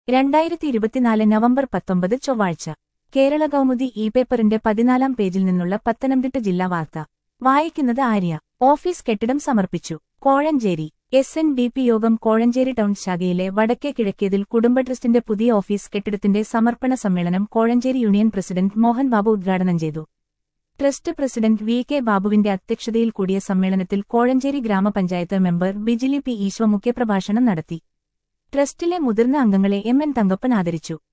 രണ്ടായിരത്തി ഇരുപത്തിനാല് നവംബർ പത്തൊമ്പത് ചൊവ്വാഴ്ച കേരള കൗമുദി ഇ പേപ്പറിന്റെ പതിനാലാം പേജിൽ നിന്നുള്ള പത്തനംതിട്ട ജില്ലാ വാർത്ത വായിക്കുന്നത് ആര്യ ഓഫീസ് കെട്ടിടം സമർപ്പിച്ചു Kozhencherry S N D P യോഗം കോഴഞ്ചേരി ടൗൺ ശാഖയിലെ വടക്കേ കിഴക്കേതിൽ കുടുംബ ട്രസ്റ്റിന്റെ പുതിയ ഓഫീസ് കെട്ടിടത്തിന്റെ സമർപ്പണ സമ്മേളനം കോഴഞ്ചേരി യൂണിയൻ പ്രസിഡന്റ് മോഹൻ ബാബു ഉദ്ഘാടനം ചെയ്തു ട്രസ്റ്റ് പ്രസിഡന്റ് വി കെ ബാബുവിന്റെ അധ്യക്ഷതയിൽ കൂടിയ സമ്മേളനത്തിൽ കോഴഞ്ചേരി ഗ്രാമപഞ്ചായത്ത് മെമ്പർ ബിജിലി പി ഈശ്വ മുഖ്യപ്രഭാഷണം നടത്തി ട്രസ്റ്റിലെ മുതിർന്ന അംഗങ്ങളെ എം എൻ തങ്കപ്പൻ ആദരിച്ചു